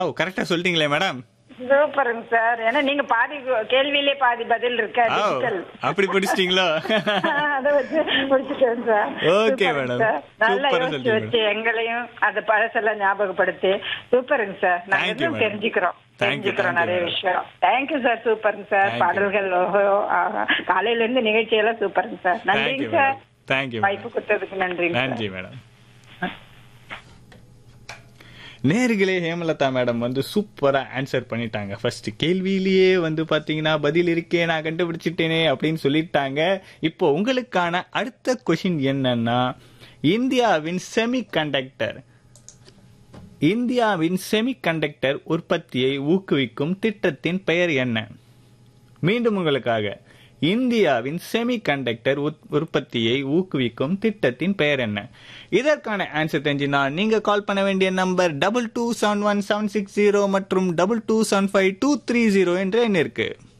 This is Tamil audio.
ஓ கரெக்டா சொல்லிட்டீங்களே மேடம் சூப்பருங்க சார் ஏன்னா நீங்க பாதி கேள்வியிலே பாதி பதில் இருக்கு ஓ digital. அப்படி படிச்சிட்டீங்களோ அதை வச்சு முடிச்சுட்டேன் சார் Okay, சூப்பருங்க madam. சார். நல்லா சூப்பரா யோசிச்சு சொல்றீங்க. வச்சு எங்களையும் அந்த பழசெல்லாம் ஞாபகப்படுத்தி சூப்பருங்க சார் நாங்க Thank you, இன்னும் madam. தெரிஞ்சுக்கிறோம் Thank you, தெரிஞ்சுக்கிறோம் thank you, நிறைய madam. விஷயம் தேங்க்யூ சார் சூப்பருங்க சார் Thank you. பாடல்கள் ஓஹோ ஆஹா. காலையில இருந்து நிகழ்ச்சியெல்லாம் சூப்பருங்க சார் நன்றிங்க தேங்க்யூ சார் மேடம் தேங்க்யூ வாய்ப்பு கொடுத்ததுக்கு நன்றிங்க சார் நன்றி மேடம் நேர்களே ஹேமலதா மேடம் வந்து சூப்பரா ஆன்சர் பண்ணிட்டாங்க ஃபர்ஸ்ட் கேள்வியிலேயே வந்து பாத்தீங்கன்னா பதில் இருக்கே நான் கண்டுபிடிச்சிட்டேனே அப்படின்னு சொல்லிட்டாங்க இப்போ உங்களுக்கான அடுத்த கொஷின் என்னன்னா இந்தியாவின் செமி கண்டக்டர் இந்தியாவின் செமி கண்டக்டர் உற்பத்தியை ஊக்குவிக்கும் திட்டத்தின் பெயர் என்ன மீண்டும் உங்களுக்காக இந்தியாவின் செமி கண்டக்டர் உற்பத்தியை ஊக்குவிக்கும் திட்டத்தின் பெயர் என்ன இதற்கான ஆன்சர் தெரிஞ்சுனா நீங்க கால் பண்ண வேண்டிய number double two seven one seven six zero மற்றும் double two seven five two three zero என்ற எண் இருக்கு